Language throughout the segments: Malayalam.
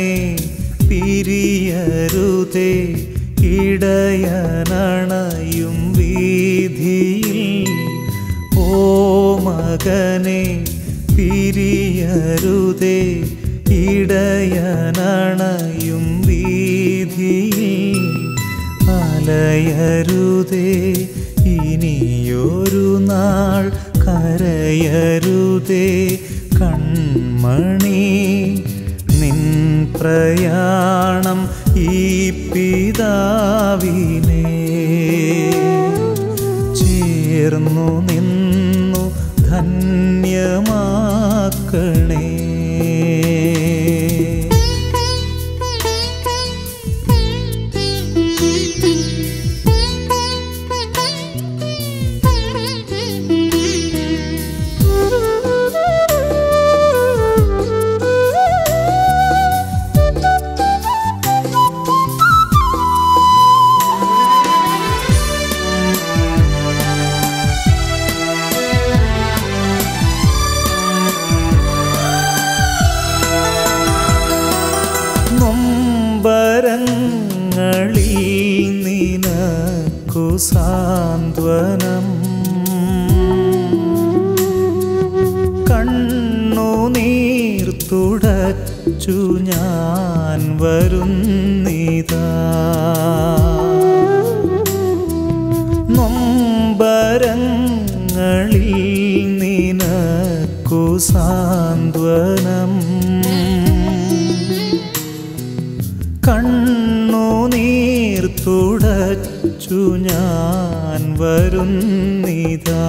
മകനെ പിരിയരുതേ ഇടയനണയും വീതിയിൽ ഓ മകനെ പിരിയരുതേ ഇടയനണയും വീതിയിൽ അലയരുതേ ഇനിയൊരു നാൾ കരയരുതേ കൺമണി നിൻ പ്രയാണം ഈ പിതാവിനെ ചേർന്നു നിന്നു ധന്യമാക്കണേ നൊമ്പരങ്ങളിൽ നിനക്കു സാന്ത്വനം കണ്ണുനീർ തുടച്ചു ഞാൻ വരുന്നിതാ നൊമ്പരങ്ങളിൽ നിനക്കു സാന്ത്വനം കണ്ണുനീർ തുടച്ചു ഞാൻ വരുന്നിതാ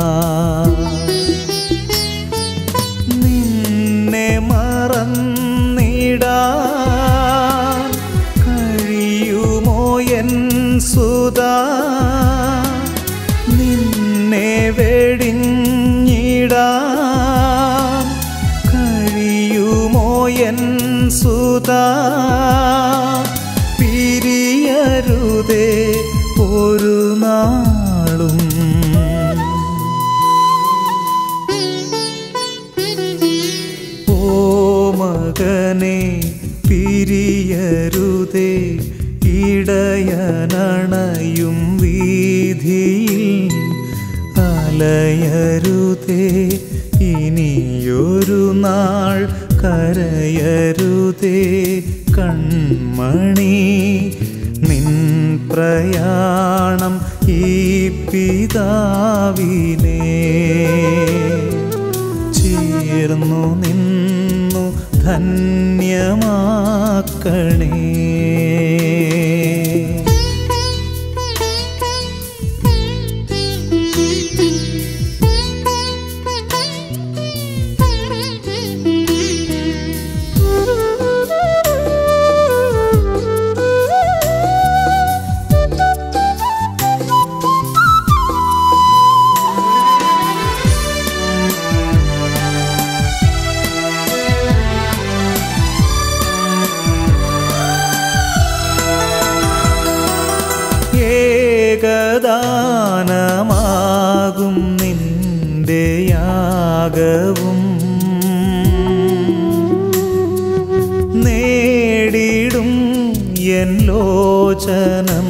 നിന്നെ മറന്നിടാൻ കഴിയുമോ എൻ സുതാ നിന്നെ വെടിഞ്ഞിടാൻ കഴിയുമോ എൻ സുതാ പിരിയരുതേ ഒരു നാളും ഓ മകനെ പിരിയരുതേ ഇടയനണയും വീതിയിൽ അലയരുതേ ഇനിയൊരു നാൾ കരയരുതേ കൺമണി നിൻ പ്രയാണം ഈ പിതാവിനെ ചേർന്നു നിന്നു ധന്യമാക്കണേ ഏകദാനമാകും നിന്റെ യാഗവും നേടിടും എൻ ലോചനം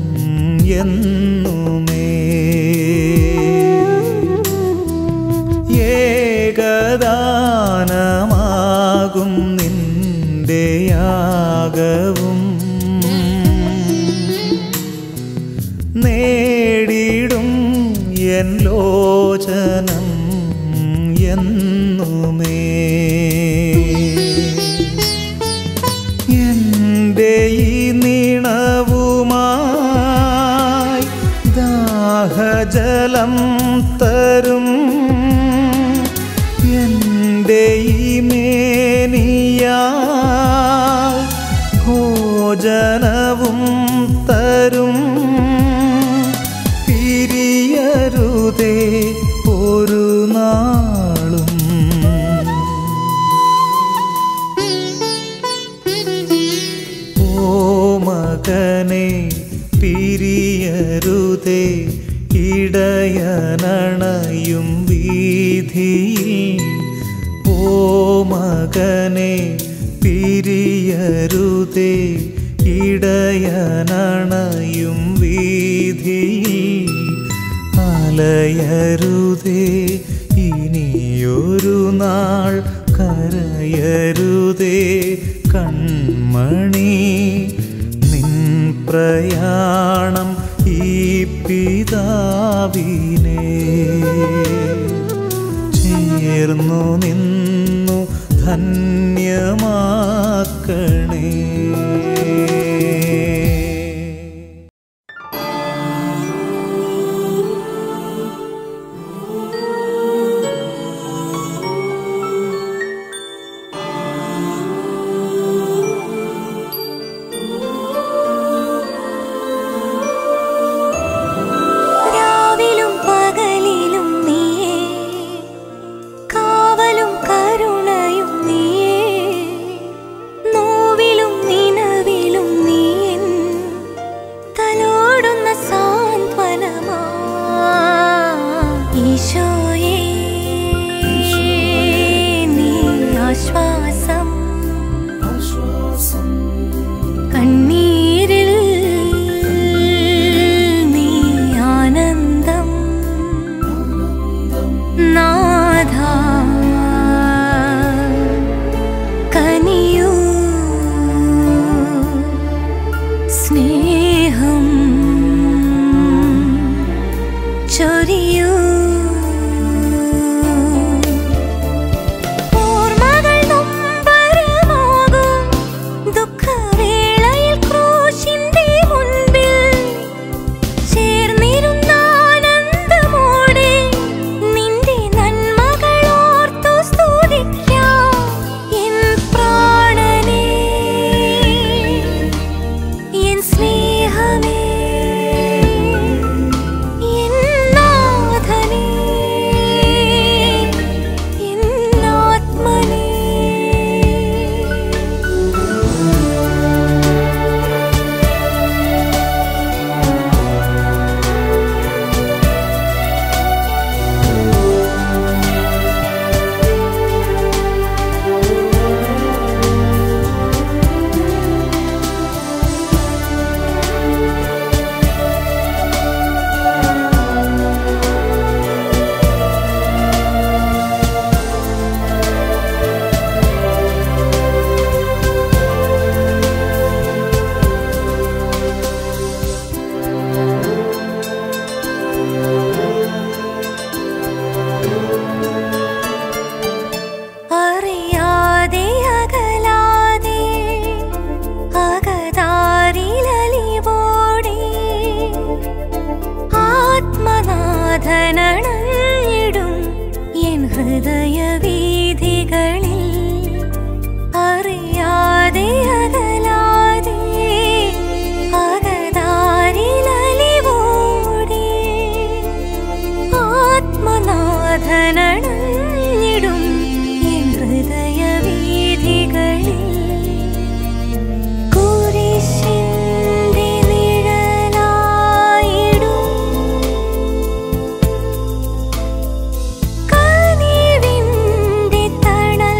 എന്നുമേ ഏകദാനമാകും നിന്റെ യാഗവും നേടിടും എൻ ലോചനം എന്നുമേ എൻ്റെ ഈ നീണവുമായി ദാഹജലം തരും എൻ്റെ ഈ മേനിയാൽ ഭോജനവും തരും പിരിയരുതേ ഒരു നാളും ഓ മകനെ പിരിയരുതേ ഇടയനണയും വീതിയിൽ ഓ മകനെ പിരിയ ചെയ്യരുതേ ഇടയനണയും വീതിയിൽ അലയരുതേ ഇനിയൊരു നാൾ കരയരുതേ കൺമണി നിൻ പ്രയാണം ഈ പിതാവിനെ ചേർന്നു നിന്നു ധന്യമാക്കണേ രാവിലും പകലിലും നീയേ കാവലും കരുണയും നീയേ നോവിലും നിലവിലും നീയൻ തലോടുന്ന സാന്ത്വനമാ ഈശോയേ നീ ആശ്വാസം കണ്ണീരിൽ നീ ആനന്ദം നാഥ കനിയൂ സ്നേഹം ചൊരിയൂ ഓർമ്മകൾ നൊമ്പരമാകും ദുഃഖവേളയിൽ ക്രൂശിന്റെ മുൻപിൽ ചേർന്നിരുന്ന ആനന്ദമോടെ നിന്റെ നന്മകൾ ഓർത്തു സ്തുതിക്കാം എൻ പ്രാണനേ എൻ സ്നേഹമേ എൻ നാഥനേ എൻ ആത്മനേ അറിയാതെ അകലാതെ അകതാരിലലിവോടെ ആത്മനാഥനണഞ്ഞിടും എൻ ഹൃദയവീഥികളിൽ അറിയാതെ അകലാതെ അകതാരിലലിവോടെ ആത്മനാഥനണഞ്ഞിടും എൻ ഹൃദയവീഥികളിൽ കുരിശിന്റെ നിഴലായിടും കനിവിന്റെ തണൽ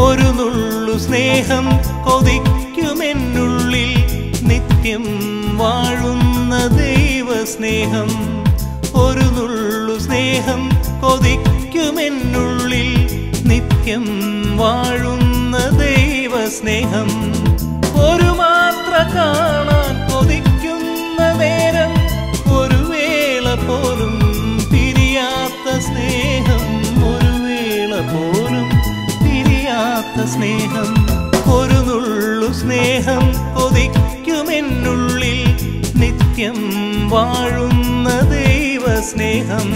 ഒരു നുള്ളു സ്നേഹം കൊതിക്കുമെന്നുള്ളിൽ നിത്യം വാഴുന്ന ദൈവസ്നേഹം ഒരു നുള്ളു സ്നേഹം കൊതിക്കുമെന്നുള്ളിൽ നിത്യം വാഴുന്ന ദൈവസ്നേഹം ഒരു മാത്ര കാണാൻ കൊതിക്കുന്ന നേരം ഒരു വേള പോലും പിരിയാത്ത സ്നേഹം ഒരു വേള പോലും പിരിയാത്ത സ്നേഹം ഒരു നുള്ളു സ്നേഹം കൊതിക്കുമെന്നുള്ളിൽ നിത്യം വാഴുന്ന ദൈവസ്നേഹം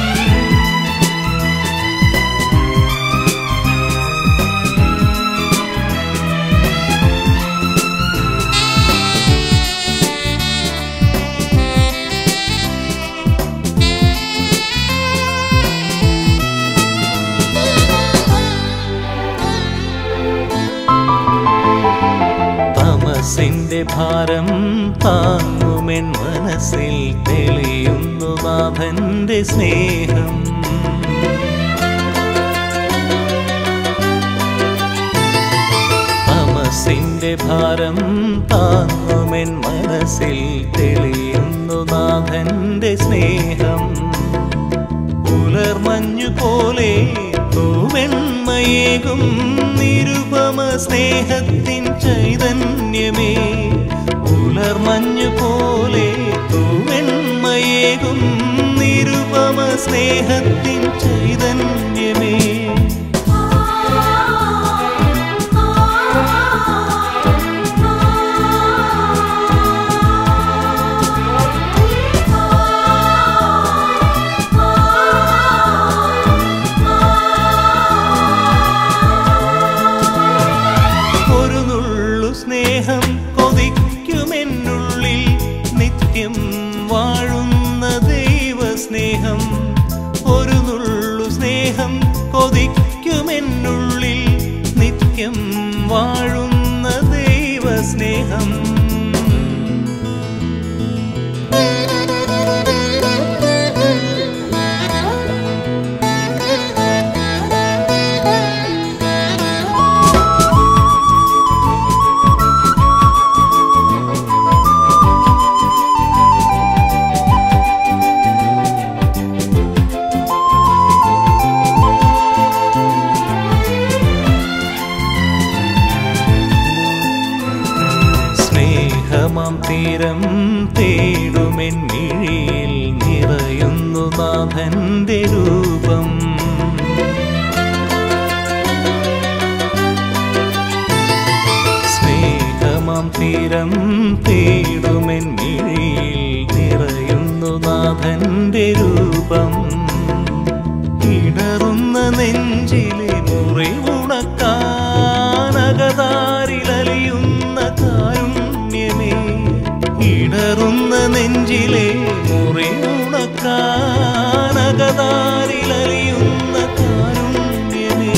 തമസിന്റെ ഭാരം താങ്ങുമെൻ മനസ്സിൽ തെളിയുന്നു നാഥന്റെ സ്നേഹം തമസിന്റെ ഭാരം താങ്ങുമെൻ മനസ്സിൽ തെളിയുന്നു നാഥന്റെ സ്നേഹം പുലർമഞ്ഞു പോലെ തൂവെണ്മയേകും നിരുപമ സ്നേഹത്തിൻ ചൈതന്യമേ പുലർമഞ്ഞു പോലെ തൂവെണ്മയേകും നിരുപമ സ്നേഹത്തിൻ ചൈതന്യമേ ഒരു നുള്ളു സ്നേഹം കൊതിക്കുമെന്നുള്ളിൽ നിത്യം വാഴുന്ന ദൈവസ്നേഹം ഒരു നുള്ളു സ്നേഹം കൊതിക്കുമെന്നുള്ളിൽ നിത്യം വാഴുന്ന ദൈവസ്നേഹം സ്നേഹമാം തീരം തേടുമെൻ മിഴിയിൽ നിറയുന്നു നാഥന്റെ രൂപം സ്നേഹമാം തീരം തേടുമെൻ മിഴിയിൽ നിറയുന്നു നാഥന്റെ രൂപം ഇടറുന്ന നെഞ്ചിലെ മുറിവുണക്കാനകതാരിലലിയുന്ന കാരുണ്യമേ ഇടറുന്ന നെഞ്ചിലെ മുറിവുണക്കാനകതാരിലലിയുന്ന കാരുണ്യമേ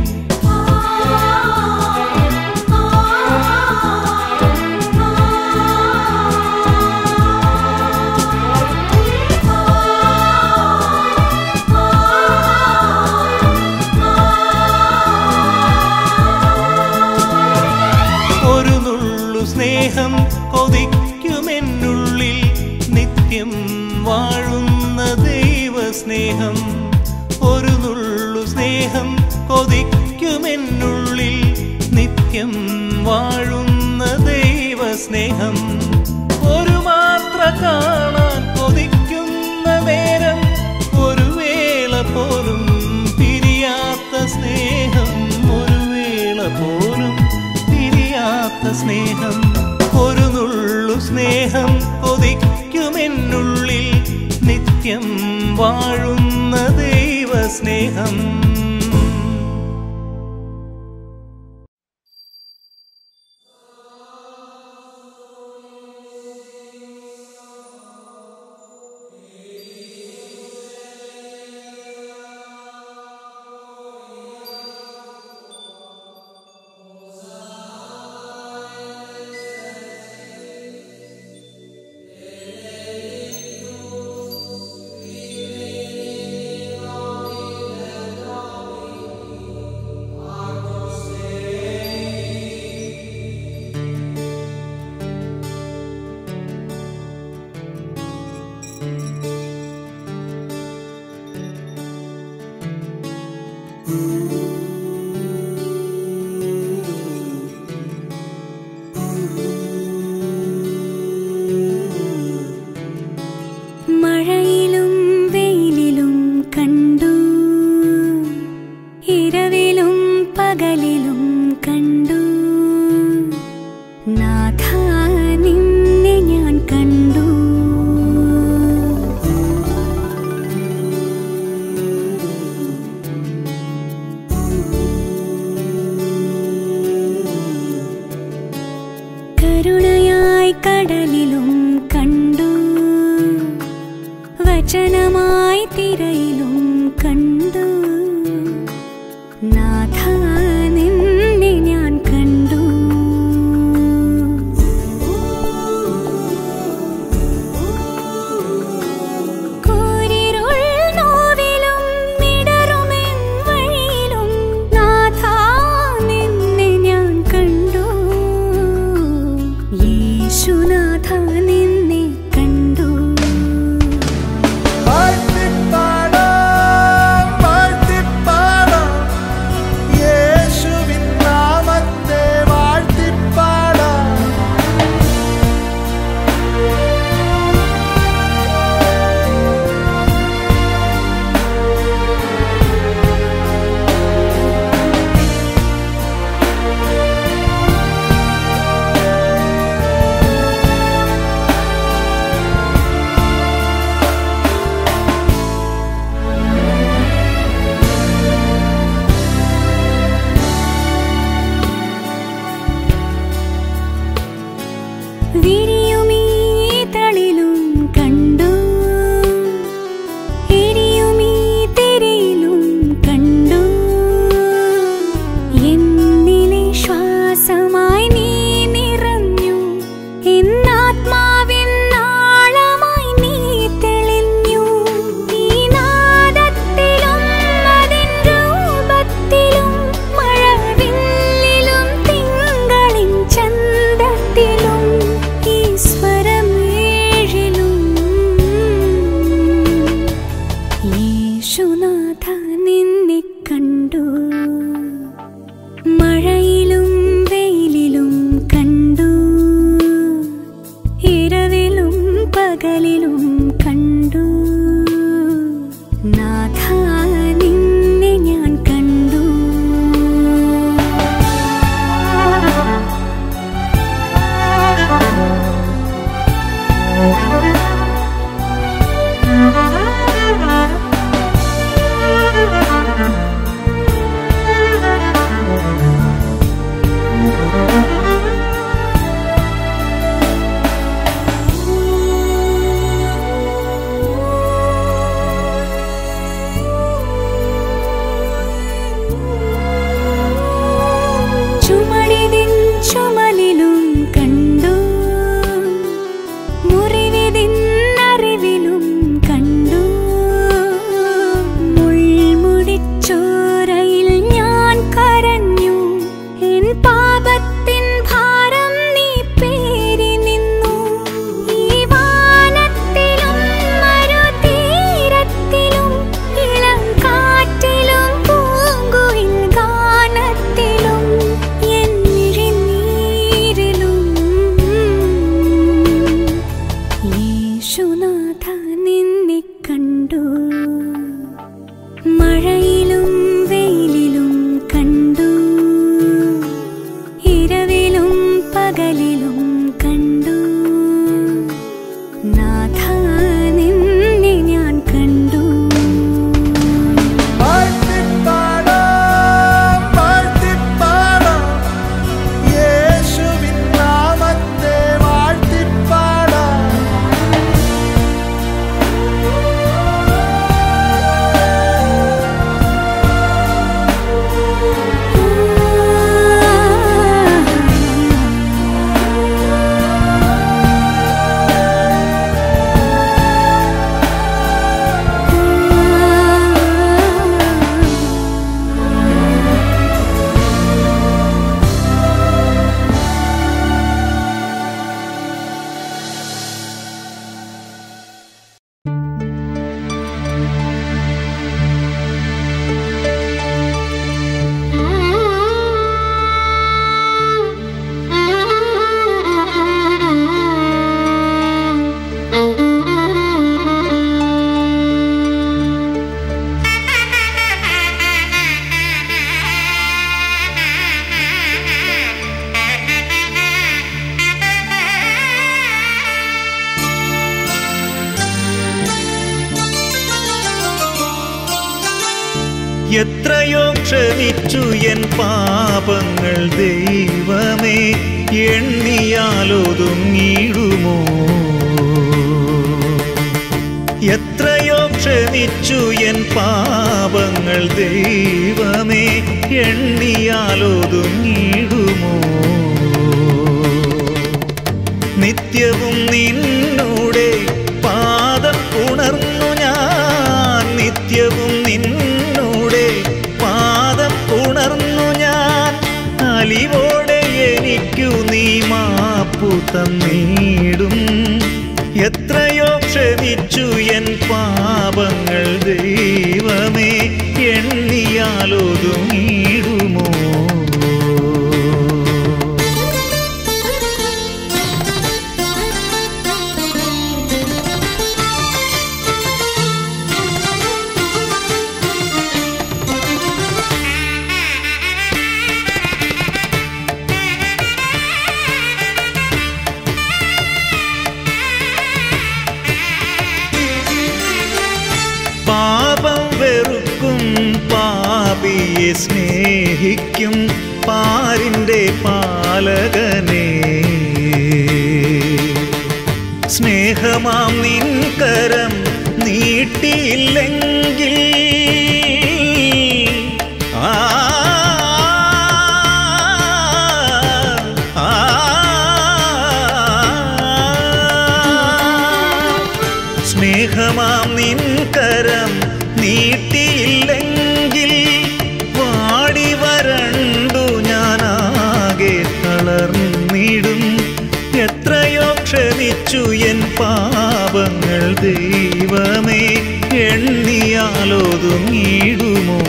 ഒരു നുള്ളു സ്നേഹം കൊതിക്കുമെന്നുള്ളിൽ നിത്യം വാഴുന്ന ദൈവസ്നേഹം ഒരു നുള്ളു സ്നേഹം കൊതിക്കുമെന്നുള്ളിൽ നിത്യം വാഴുന്ന ദൈവസ്നേഹം ഒരു മാത്ര കാണാൻ കൊതിക്കുന്ന നേരം ഒരു വേള പോലും പിരിയാത്ത സ്നേഹം ഒരു വേള പോലും പിരിയാത്ത സ്നേഹം ഒരു നുള്ളു സ്നേഹം കൊതിക്കുമെന്നുള്ളിൽ നിത്യം വാഴുന്ന ദൈവസ്നേഹം ആ നാഥ നിന്നെ ഞാൻ കണ്ടു കൂരിരുൾ നോവിലും ഇടറുമെൻ വഴിയിലും നാഥ നിന്നെ ഞാൻ കണ്ടു യേശുനാഥ നിന്നെ കണ്ടു വാഴ്ത്തിപ്പാടാം, വാഴ്ത്തിപ്പാടാം, യേശുവിൻ നാമത്തെ വാഴ്ത്തിപ്പാടാം. വിരിയുമീ തളിലും കണ്ടു എരിയുമീ തിരയിലും കണ്ടു എന്നിലെ ശ്വാസമായി നീ നിറഞ്ഞു എന്നാത്മാവിൻ നാളമായി നീ തെളിഞ്ഞു ഈ നാദത്തിലും അതിൻ രൂപത്തിലും മഴവില്ലിലും തിങ്കളിൻ ചന്തത്തിലും ഈശ്വരം ഏഴിലും യേശുനാഥ നിന്നെ കണ്ടു മഴയിലും വെയിലിലും കണ്ടു ഇരവിലും പകലിലും കണ്ടു നാഥ നിന്നെ ഞാൻ കണ്ടു ചുമടിതിൻ ചുമലിലും കണ്ടു മുറിവിതിൻ അറിവിലും കണ്ടു മുൾമുടിച്ചോരയിൽ ഞാൻ കരഞ്ഞു എൻ പാപത്തിൻ ഭാരം നീ പേരി നിന്നു ഈ വാനത്തിലും മരുതീരത്തിലും ഇളം കാറ്റിലും പൂങ്കുയിൽ ഗാനത്തിലും എൻ മിഴിനീരിലും യേശുനാഥ നിന്നെ കണ്ടു മഴയിലും വെയിലിലും കണ്ടു ഇരവിലും പകലിലും കണ്ടു നാഥ നിന്നെ ഞാൻ കണ്ടു വാഴ്ത്തിപ്പാടാം, വാഴ്ത്തിപ്പാടാം, യേശുവിൻ നാമത്തെ വാഴ്ത്തിപ്പാടാം. എത്രയോ ക്ഷമിച്ചു എൻ പാപങ്ങൾ ദൈവമേ എണ്ണിയാലൊതുങ്ങിടുമോ എത്രയോ ക്ഷമി ക്ഷമിച്ചു എൻ പാപങ്ങൾ ദൈവമേ എണ്ണിയാലൊതുങ്ങിടുമോ നിത്യവും നിന്നൂടെ പാദം ഉണർന്നു ഞാൻ നിത്യവും നിന്നൂടെ പാദം ഉണർന്നു ഞാൻ അലിവോടെ എനിക്കു നീ മാപ്പു തന്നീടും എത്രയോ ക്ഷമിച്ചു എൻ പാപങ്ങൾ ദൈവമേ എണ്ണിയാലൊതുങ്ങിടുമോ പാപം വെറുക്കും പാപിയെ സ്നേഹിക്കും പാരിൻ്റെ പാലകനെ സ്നേഹമാം നിൻകരം നീട്ടിയില്ലെങ്കിൽ ആ ആ, സ്നേഹമാം നിൻകരം നീട്ടിയില്ലെങ്കിൽ വാടി വരണ്ടു ഞാനാകെ തളർന്നിടും എത്രയോ ക്ഷമിച്ചു എൻ പാപങ്ങൾ ദൈവമേ എണ്ണിയാലൊതുങ്ങിടുമോ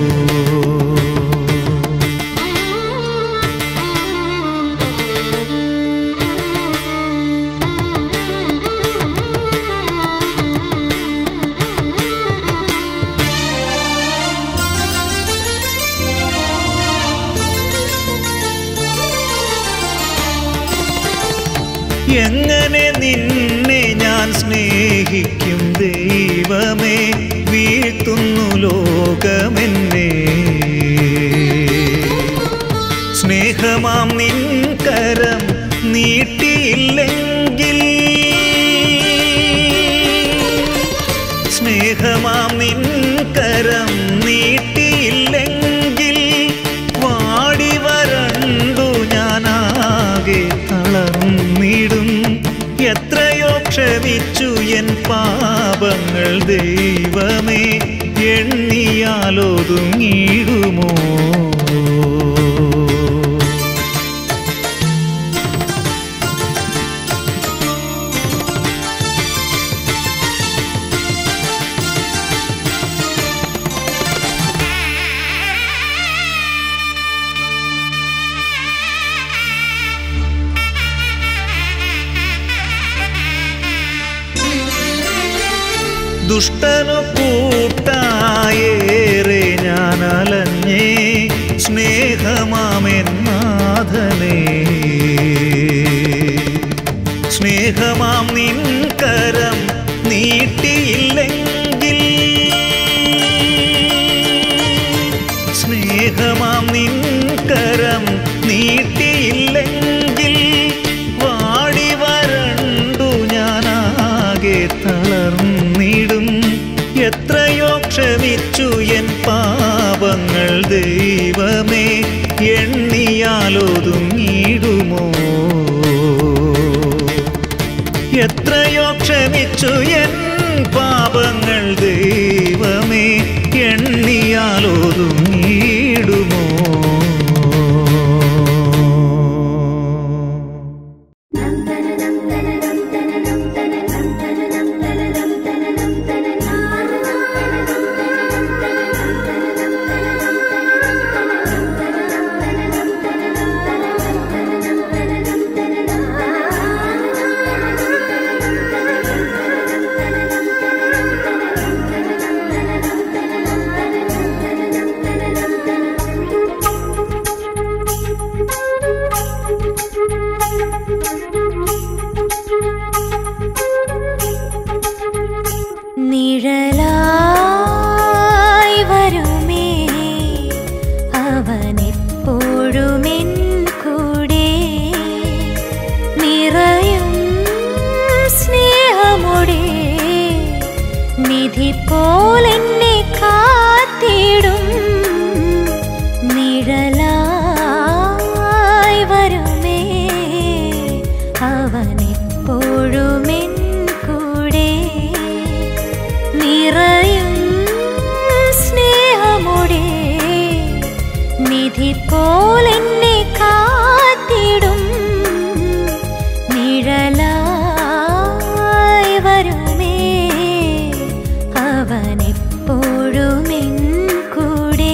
എങ്ങനെ നിന്നെ ഞാൻ സ്നേഹിക്കും ദൈവമേ വീഴ്ത്തുന്നു ലോകമെന്നെ സ്നേഹമാം നിൻ കരം നീട്ടിയില്ലെങ്കിൽ സ്നേഹമാം നിൻ കരം നീട്ടിയില്ലെങ്കിൽ വാടി വരണ്ടു ഞാനാകെ തളർന്നിടും എത്രയോ ക്ഷമിച്ചു എൻ പാപങ്ങൾ ദൈവമേ എണ്ണിയാലൊതുങ്ങിടുമോ ദുഷ്ടനു കൂട്ടായേറെ ഞാൻ അലഞ്ഞേ സ്നേഹമാമെന്നാഥനേ സ്നേഹമാം നിൻ കരം നീട്ടിയില്ലെങ്കിൽ സ്നേഹമാം നിൻ കരം നീട്ടിയില്ലെങ്കിൽ വാടി വരണ്ടു ഞാനാകെ തളർന്നിടും എത്രയോ ക്ഷമിച്ചു എൻ പാപങ്ങൾ ദൈവമേ എണ്ണിയാലൊതുങ്ങിടുമോ എത്രയോ ക്ഷമിച്ചു എൻ പാപങ്ങൾ ദൈവമേ എണ്ണിയാലൊതുങ്ങിടുമോ നിഴലായി വരുമേ അവനെപ്പോഴുമെൻ കൂടെ നിറയും സ്നേഹമുടെ നിധി പോലെന്നെ കാത്തിടും നിഴലായി വരുമേ അവനെപ്പോഴും എൻ കൂടെ നിറയും സ്നേഹമോടെ നിധി പോലെന്നെ കാത്തിടും നിഴലായി വരുമേ അവനെപ്പോഴും എൻ കൂടെ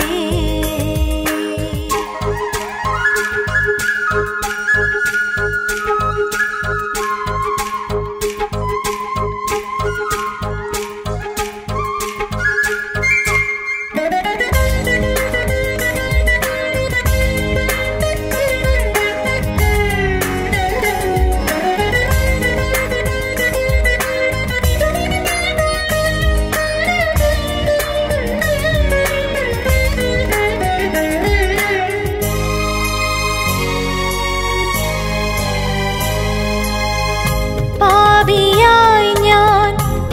പാപിയായി ഞാൻ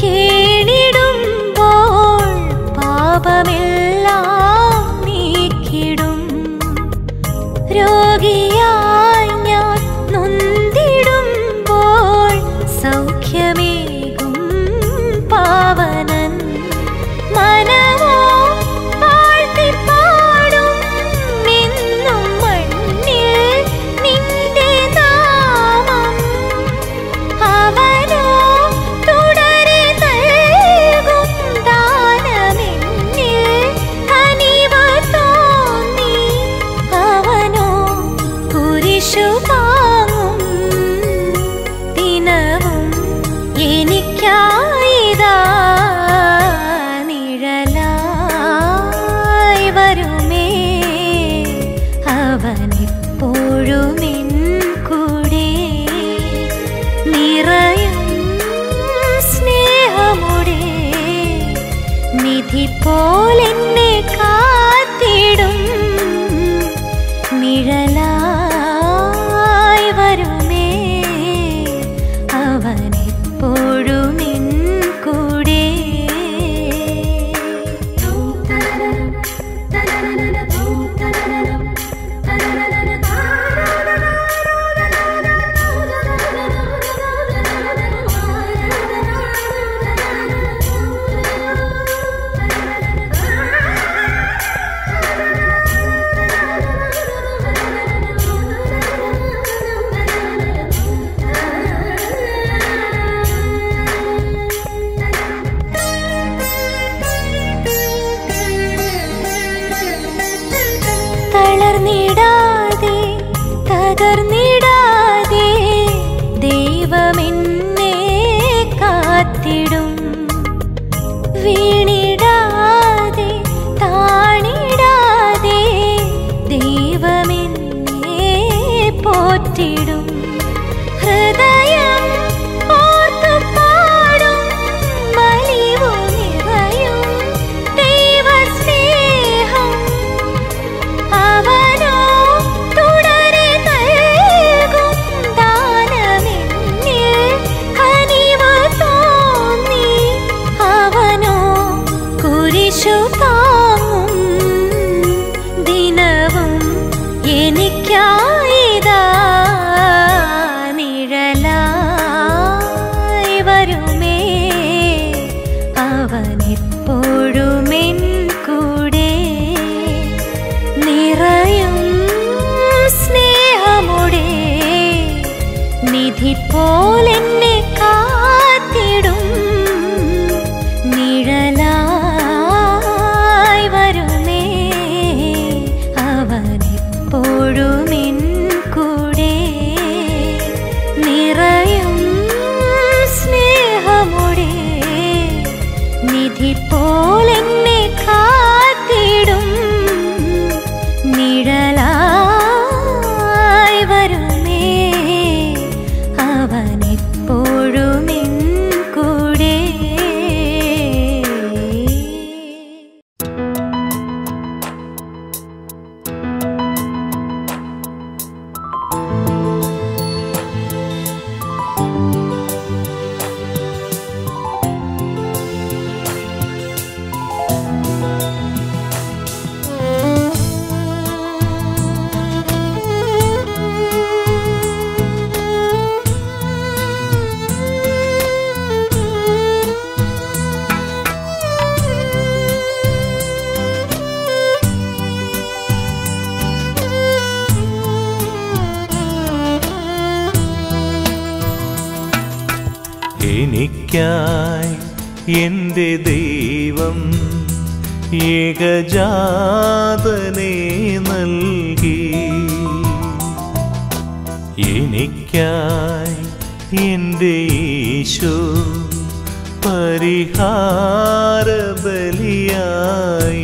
കേണിടുമ്പോൾ പാപമെല്ലാം നീക്കിടും രോഗിയായി ഞാൻ നൊന്തിടുമ്പോൾ സൗഖ്യമേകും പാവനൻ മനമോ പാഴ്ത്തിപ്പാടും എന്നും മണ്ണിൽ നിന്റെ നാമം അവനോ തുടരെ നൽകും ദാനമെന്നിൽ കനിവ് തോന്നി അവനോ കുരിശു താങ്ങും ദിനവും എനിക്കായിതാ നിഴലായി വരുമേ അവനെപ്പോഴും എൻ കൂടെ നിറയും സ്നേഹമുടെ നിധി പോലെന്നെ കാത്തിടും നിഴലായി വരുമേ അവനെപ്പോഴും എൻ കൂടെ തളർന്നിടാതെ തകർന്നിടാതെ ദൈവമെന്നെ കാത്തിടും വീണിടാതെ താണിടാതെ ദൈവമെന്നെ പോറ്റിടും ഹൃദയം ഓർത്തു പാടും വലിവു നിറയും ദൈവസ്നേഹം അവനോ തുടരെ നൽകും ദാനമെന്നിൽ കനിവ് തോന്നി അവനോ കുരിശു താങ്ങും ദിനവും എനിക്കായിതാ നിഴലായി വരുമേ അവനെപ്പോഴും എൻ കൂടെ നിറയും സ്നേഹമുടെ നിധി പോലെന്നെ കാത്തിടും നിഴലായി വരുമേ അവനെപ്പോഴും എൻ കൂടെ നിറയും സ്നേഹമുടെ നിധി പോലെന്നെ കാത്തിടും നിഴലായി വരുമേ അവനെപ്പോഴും എൻ കൂടെ എനിക്കായി എൻ്റെ ദൈവം ഏകജാതനെ നൽകി എനിക്കായി എൻ്റെ ഈശോ പരിഹാര ബലിയായി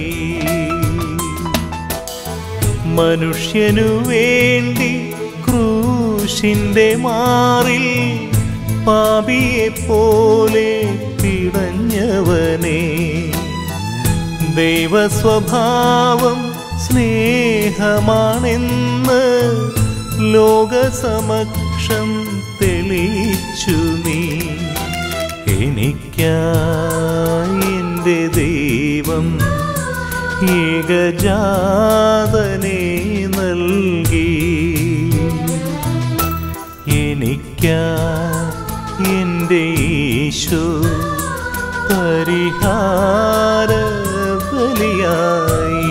മനുഷ്യനു വേണ്ടി ക്രൂശിന്റെ മാറിൽ പാപിയെ പോലെ പിടഞ്ഞവനെ ദൈവസ്വഭാവം സ്നേഹമാണെന്ന് ലോകസമക്ഷം തെളിയിച്ചു നീ എനിക്കായി എൻ്റെ ദൈവം ഏകജാതനെ നൽകി എനിക്കാ എൻ്റെ ഈശോ പരിഹാര ബലിയായി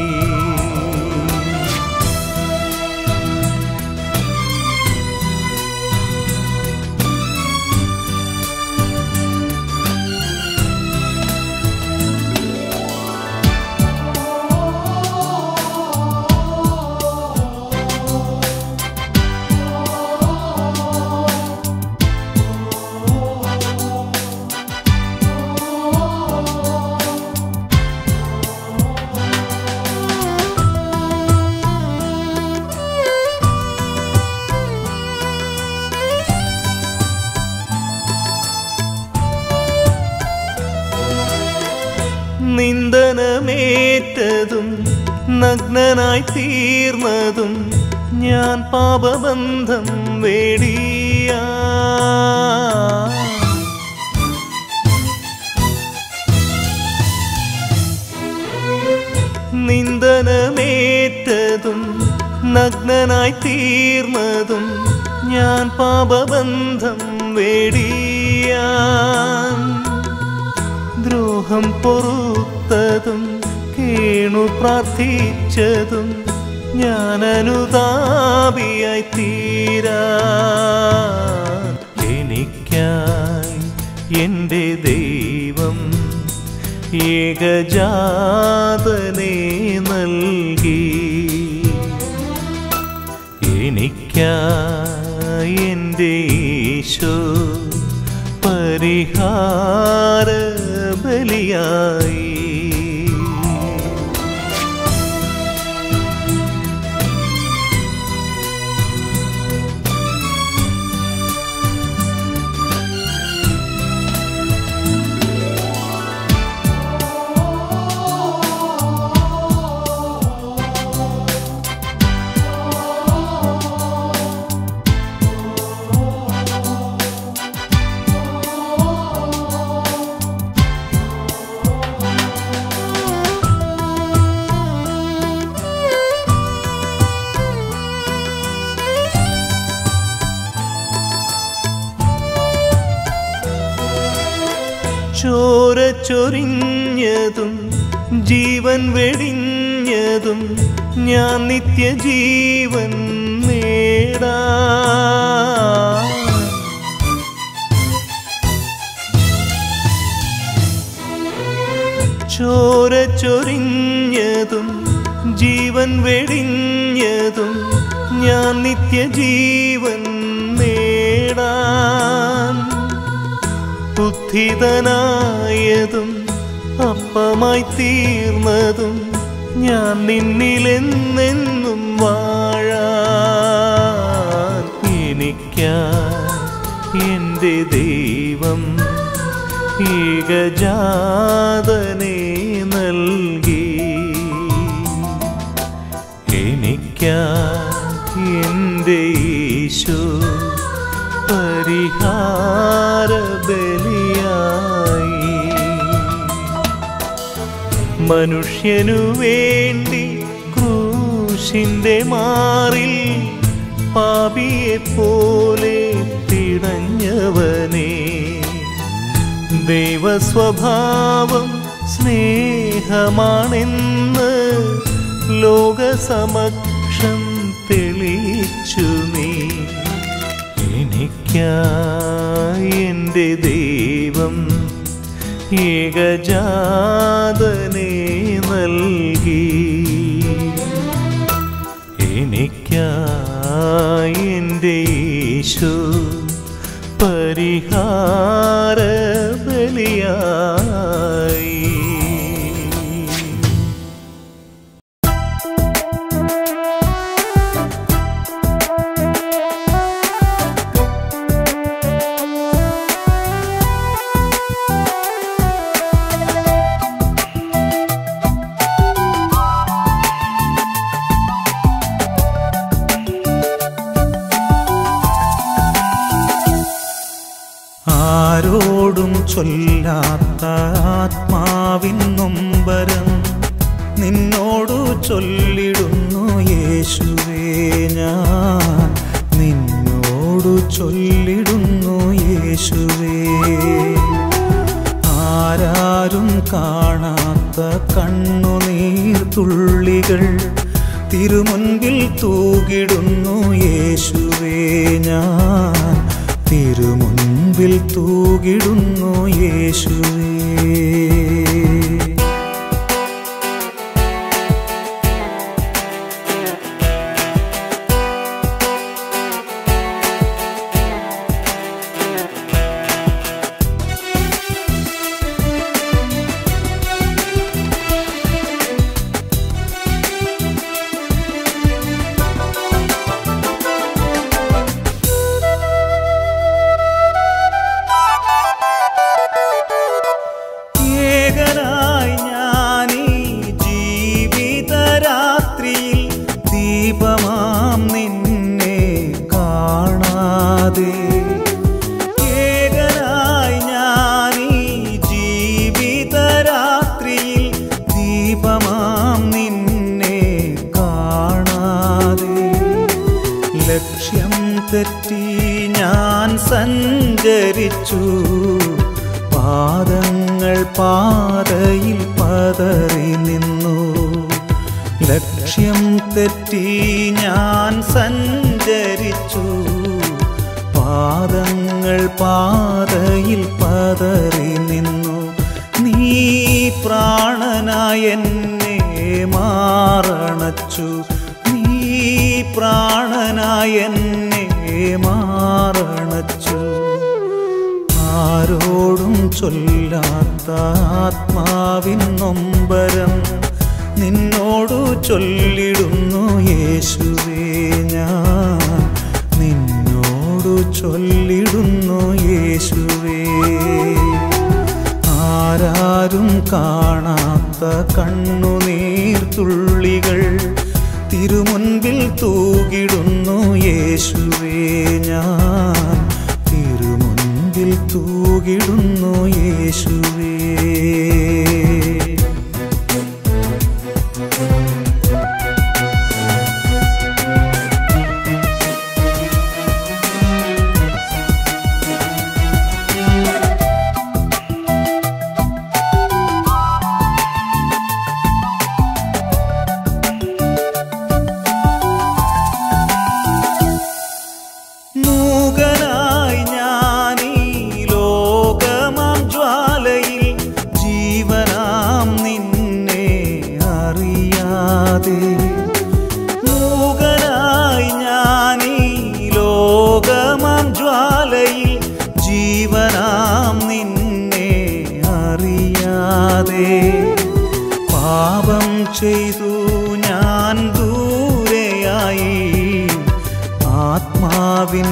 നിന്ദനമേറ്റതും നഗ്നനായി തീർന്നതും ഞാൻ പാപബന്ധം വേടിയ നിന്ദനമേറ്റതും നഗ്നനായി തീർന്നതും ഞാൻ പാപബന്ധം വേടിയാൻ ദ്രോഹം പൊറുത്തതും കേണു പ്രാർത്ഥിച്ചതും ഞാൻ അനുതാപിയായി തീരാ എനിക്കായി എൻ്റെ ദൈവം ഏകജാതനെ നൽകി എനിക്കായി എൻ്റെ ഈശോ പരിഹാര ബലിയായി ചോര ചൊരിഞ്ഞതും ജീവൻ വെടിഞ്ഞതും ഞാൻ നിത്യജീവൻ നേടാ ചോര ചൊരിഞ്ഞതും ജീവൻ വെടിഞ്ഞതും ഞാൻ നിത്യജീവൻ നേടാൻ ബുദ്ധിതനായതും അപ്പമായി തീർന്നതും ഞാൻ നിന്നിലെന്നെന്നും വാഴാൻ എനിക്കാ എൻ്റെ ദൈവം ഏകജാതനെ നൽകി എനിക്കാ എൻ്റെ ഈശോ പരിഹാര ബലിയായി മനുഷ്യനു വേണ്ടി ക്രൂശിന്റെ മാറിൽ പാപിയെ പോലെ തിടഞ്ഞവനെ ദൈവസ്വഭാവം സ്നേഹമാണെന്ന് ലോകസമക്ഷം തെളിയിച്ചു നീ എനിക്ക് എനിക്കായി എൻ്റെ ദൈവം ഏകജാതനെ നൽകി എനിക്കായി എൻ്റെ യേശു പരിഹാര ബലിയായി ആരോടും ചൊല്ലാത്ത ആത്മാവിൻ നൊമ്പരം നിന്നോടു ചൊല്ലിടുന്നു യേശുവേ ഞാൻ നിന്നോടു ചൊല്ലിടുന്നു യേശുവേ ആരാരും കാണാത്ത കണ്ണുനീർ തുള്ളികൾ തിരുമുൻപിൽ തൂകിടുന്നു യേശുവേ ഞാൻ തിരുമുൻപിൽ തൂകിടുന്നു യേശുവേ ഏകനായി ഞാനീ ജീവിതരാത്രിയിൽ ദീപമാം നിന്നെ കാണാതെ ഏകനായി ഞാനീ ജീവിതരാത്രിയിൽ ദീപമാം നിന്നെ കാണാതെ ലക്ഷ്യം തെറ്റി ഞാൻ സഞ്ചരിച്ചു പാദങ്ങൾ പാതയിൽ പതറി നിന്നു ലക്ഷ്യം തെറ്റി ഞാൻ സഞ്ചരിച്ചു പാദങ്ങൾ പാതയിൽ പതറി നിന്നു നീ പ്രാണനായ എന്നെ മാറണച്ചു നീ പ്രാണനായ എന്നെ മാറണച്ചു ആരോടും ചൊല്ലാത്ത ആത്മാവിൻ നൊമ്പരം നിന്നോടു ചൊല്ലിടുന്നു യേശുവേ ഞാൻ നിന്നോടു ചൊല്ലിടുന്നു യേശുവേ ആരാരും കാണാത്ത കണ്ണുനീർ തുള്ളികൾ തിരുമുൻപിൽ തൂകിടുന്നു യേശുവേ ഞാൻ തിരുമുൻപിൽ തൂകിടുന്നു യേശുവേ മൂകനായി ഞാനീ ലോകമാം ജ്വാലയിൽ ജീവനാം നിന്നെ അറിയാതെ മൂകനായി ഞാനീ ലോകമാം ജ്വാലയിൽ ജീവനാം നിന്നെ അറിയാതെ പാപം ചെയ്തു ഞാൻ ദൂരെയായി ആത്മാവിൻ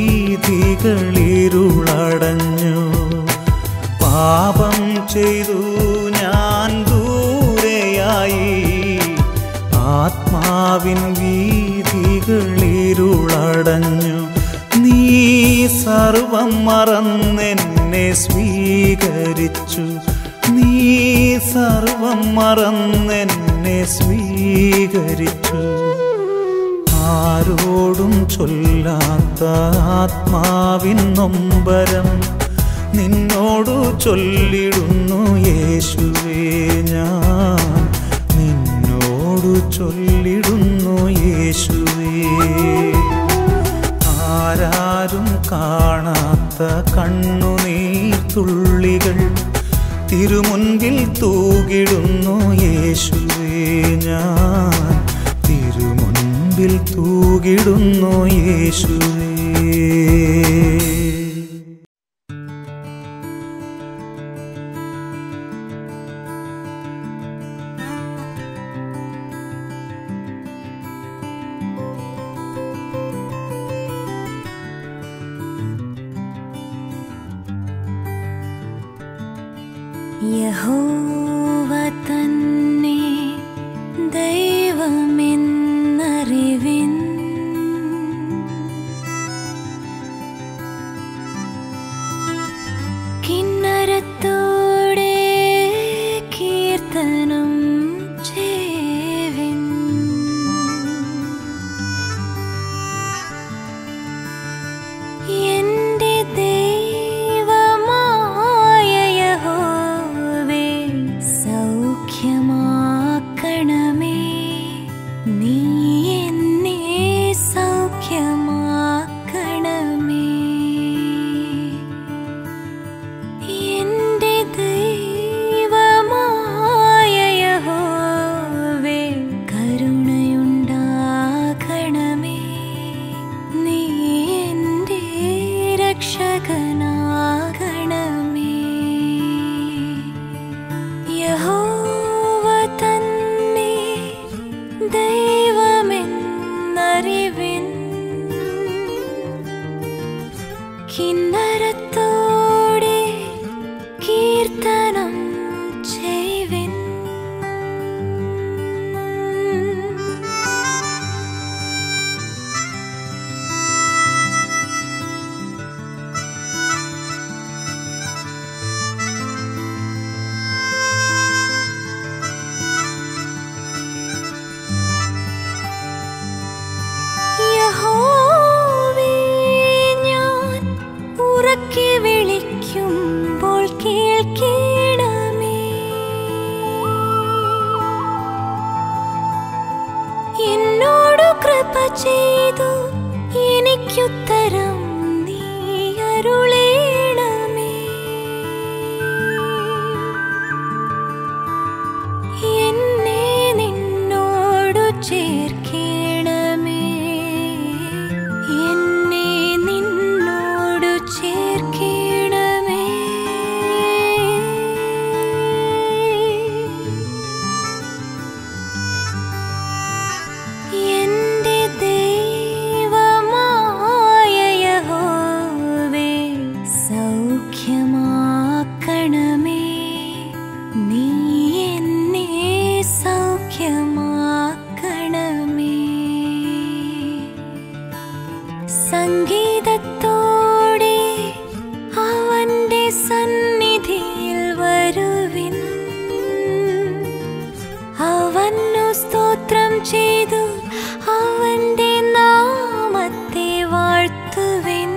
വീതികളിരുളടഞ്ഞു പാപം ചെയ്തു ഞാൻ ദൂരെയായി ആത്മാവിൻ വീതികളിരുളടഞ്ഞു നീ സർവം മറന്നെന്നെ സ്വീകരിച്ചു നീ സർവം മറന്നെന്നെ സ്വീകരിച്ചു ആരോടും ചൊല്ലാത്ത ആത്മാവിൻ നൊമ്പരം നിന്നോടു ചൊല്ലിടുന്നു യേശുവേ ഞാൻ നിന്നോടു ചൊല്ലിടുന്നു യേശുവേ ആരാരും കാണ കണ്ണുനീർത്തുള്ളികൾ തിരുമുൻപിൽ തൂകിടുന്നു യേശുവേ ഞാൻ തിരുമുൻപിൽ തൂകിടുന്നു യേശുവേ യഹോവ തന്നെ ദൈവമെന്നറിവിൻ കിന്നരത്തോടെ കീർത്തനം ചെയ്വിൻ എന്റെ ദൈവമായ യഹോവേ സൗഖ്യമാക്കണമേ നീ എന്നെ സൗഖ്യമാക്കണമേ എന്റെ ദൈവമായ യഹോവേ കരുണയുണ്ടാകണമേ നീ എന്റെ രക്ഷകനാകണമേ യഹോവ തന്നെ ദൈവമെന്നറിവിൻ കിന്നരത്തോടെ കീർത്തനം ചെയ്വിൻ യഹോവേ ഞാൻ ഉറക്കെ വിളിക്കുമ്പോൾ കേൾക്കണമേ എന്നോട് കൃപ ചെയ്തു എനിക്കുത്തരം നീ അരുളേണമേ എന്നെ നിന്നോടു ചേർക്കണമേ എന്നെ നിന്നോടു ചേർക്കണമേ എന്റെ ദൈവമായ യഹോവേ സൗഖ്യമാക്കണമേ നീ എന്നെ സൗഖ്യമാക്കണമേ സംഗീതത്തോടെ അവന്റെ സന്നിധിയിൽ വരുവിൻ അവന്നു സ്തോത്രം ചെയ്തു അവന്റെ നാമത്തെ വാഴ്ത്തുവിൻ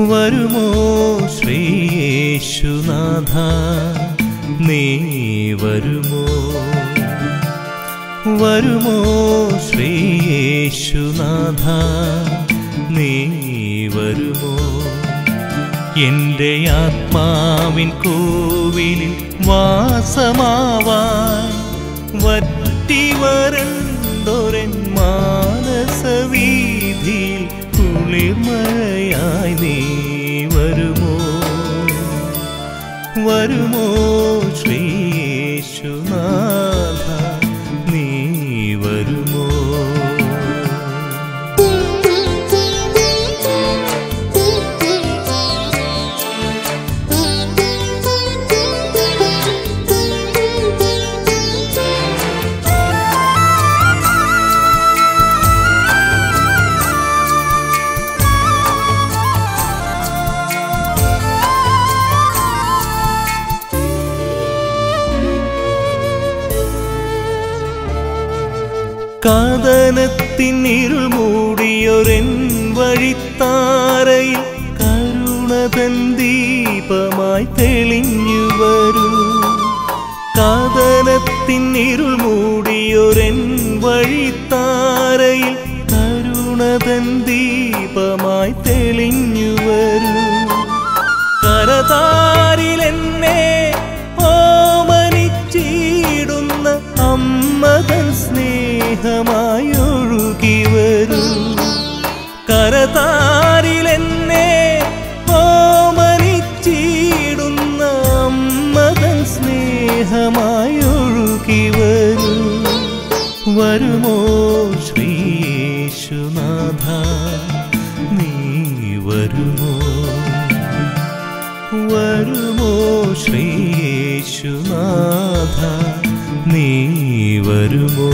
വരുമോ ശ്രീയേശുനാഥ നീ വരുമോ വരുമോ ശ്രീയേശുനാഥ നീ വരുമോ എൻ്റെ ആത്മാവിൻ കോവിലിൽ വാസമാവാൻ വറ്റി വരണ്ടൊരൻ മാനസവീതിയിൽ കുളിർമഴയായി നീ വരുമോ വരുമോ ശ്രീയേശുനാഥ നീ വരുമോ കാതനത്തിനിരുൾ മൂടിയൊരെൻ വഴിത്താരയിൽ കരുണതൻ ദീപമായി തെളിഞ്ഞു വരൂ കാതനത്തിനിരുൾ മൂടിയൊരെൻ വഴിത്താരയിൽ കരുണതൻ ദീപമായി തെളിഞ്ഞു വരൂ കരതാരിലെന്നെ ഓമനിച്ചിടുന്ന അമ്മതൻ സ്നേഹമായി ഒഴുകി വരൂ കരതാരിലെന്നെ ഓമനിച്ചിടുന്ന അമ്മതൻ സ്നേഹമായി ഒഴുകി വരൂ വരുമോ ശ്രീയേശുനാഥ നീ വരുമോ വരുമോ ശ്രീയേശുനാഥ നീ വരുമോ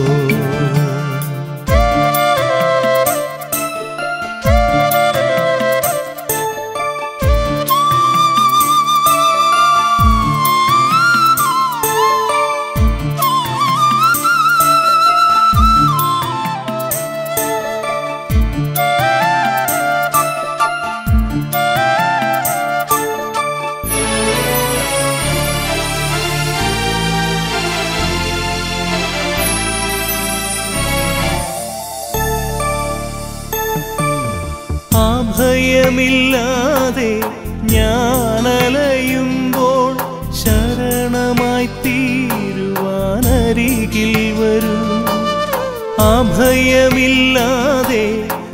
അഭയമില്ലാതെ ഞാനലയുമ്പോൾ ശരണമായി തീരുവാനരികിൽ വരൂ അഭയമില്ലാതെ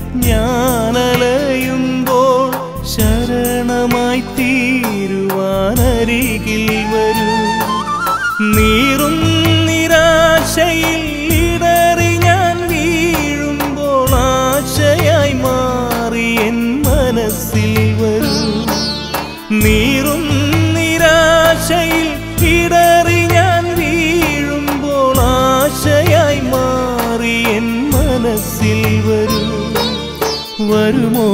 ഞാനലയുമ്പോൾ ശരണമായി തീരുവാനരികിൽ വരൂ നീറും നിരാശയിൽ ഇടറി ഞാൻ വീഴുമ്പോൾ ആശയായി മാറി എൻ മനസ്സിൽ വരൂ നീറും നിരാശയിൽ ഇടറി ഞാൻ വീഴുമ്പോൾ ആശയായി മാറി എൻ മനസ്സിൽ വരൂ വരുമോ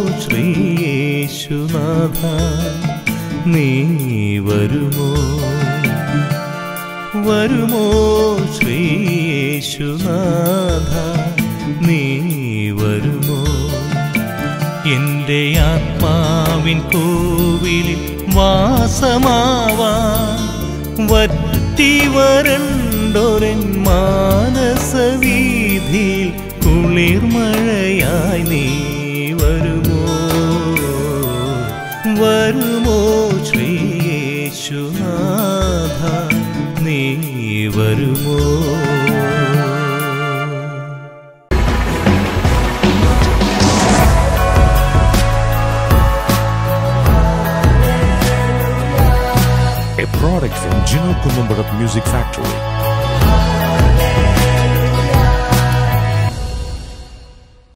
ശ്രീയേശുനാഥ നീ വരുമോ വരുമോ ശ്രീയേശുനാഥ നീ വരുമോ എൻ്റെ ആത്മാവിൻ കോവിലിൽ വാസമാവാൻ വറ്റി വരണ്ടൊരൻ മാനസവീതിയിൽ കുളിർമഴയായി നീ വരുമോ വരുമോ ശ്രീയേശുനാഥ നീ വരുമോ a product from Gino Columbarat Music Factory.